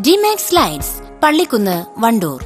ഡിമാക്സ് lights Pallikunnu Wandoor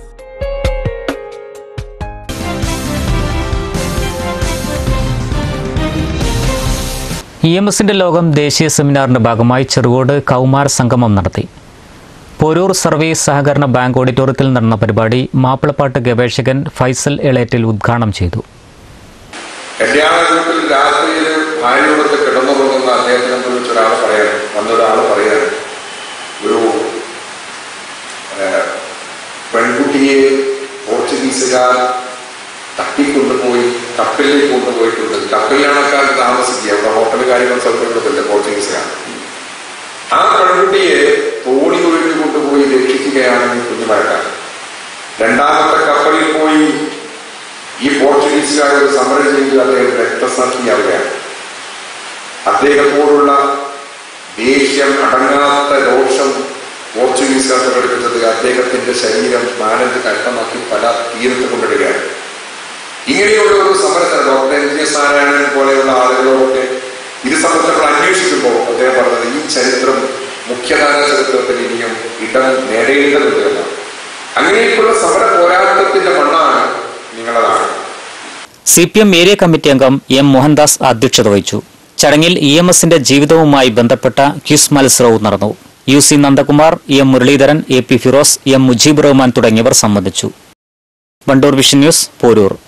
E M എസിന്റെ ലോകം ദേശീയ സെമിനാറിന്റെ ഭാഗമായി ചെറുകോട് കൗമാര സംഗമം നടത്തി പോരൂർ സർവീസ് സഹകരണ ബാങ്ക് ഓഡിറ്റോറിയത്തിൽ നടന്ന പരിപാടി മാപ്പിളപ്പാട്ട് ഗവേഷകൻ ഫൈസൽ എളേറ്റിൽ ഉദ്ഘാടനം ചെയ്തു കല്യാണത്തിൽ രാത്രിയിൽ ഭാര്യയോടൊത്ത് കിടന്നുറങ്ങുന്ന അദ്ദേഹത്തിനെ കുറിച്ച് ഒരാൾ പറയാൻ വന്നൊരാൾ പറയാൻ ഒരു ഏഹ്, പെൺകുട്ടിയെ പോർച്ചുഗീസുകാർ തട്ടിക്കൊണ്ടുപോയി കപ്പലിൽ കൊണ്ടുപോയിട്ടുണ്ട് കപ്പലിലാണ് ആൾക്കാർ താമസിക്കുക അവിടെ ഹോട്ടൽ കാര്യങ്ങൾ സ്ഥലത്തുള്ളതല്ലേ പോർച്ചുഗീസുകാർ ആ പെൺകുട്ടിയെ തോണി ഒഴിഞ്ഞു കൊണ്ടുപോയി രക്ഷിക്കുകയാണ് ഈ കുഞ്ഞുമരക്കാർ രണ്ടാമത്തെ കപ്പലിൽ പോയി ഈ പോർച്ചുഗീസുകാരോട് സമരം ചെയ്ത് അദ്ദേഹം രക്തസാക്ഷിയാവുകയാണ് അദ്ദേഹത്തോടുള്ള ദേഷ്യം അടങ്ങാത്ത രോഷം പോർച്ചുഗീസുകാർ പ്രകടിപ്പിച്ചത് അദ്ദേഹത്തിന്റെ ശരീരം നാലഞ്ച് കഷ്ടമാക്കി പല തീരത്ത് കൊണ്ടിടുകയാണ് ഇങ്ങനെയുള്ള ഒരു സമരത്തിന് doctor N G S Narayanan പോലെയുള്ള ആളുകളോടൊക്കെ ഇത് സംബന്ധിച്ച് അന്വേഷിക്കുമ്പോൾ അദ്ദേഹം പറഞ്ഞത് ഈ ചരിത്രം മുഖ്യധാര ചരിത്രത്തിൽ ഇനിയും ഇടം നേടേണ്ടതുണ്ട് എന്നാണ് അങ്ങനെയൊക്കെയുള്ള സമര പോരാട്ടത്തിന്റെ മണ്ണാണ് നിങ്ങളുടെ നാട് C P M area committee അംഗം എം മോഹൻദാസ് അധ്യക്ഷത വഹിച്ചു ചടങ്ങിൽ ഇ എം എസിന്റെ ജീവിതവുമായി ബന്ധപ്പെട്ട ക്യൂസ് മത്സരവും നടന്നു U C Nandakumar M Muraleedharan A P Firoz M Mujeeb Rahman തുടങ്ങിയവർ സംബന്ധിച്ചു വണ്ടൂർ വിഷൻ ന്യൂസ് പോരൂർ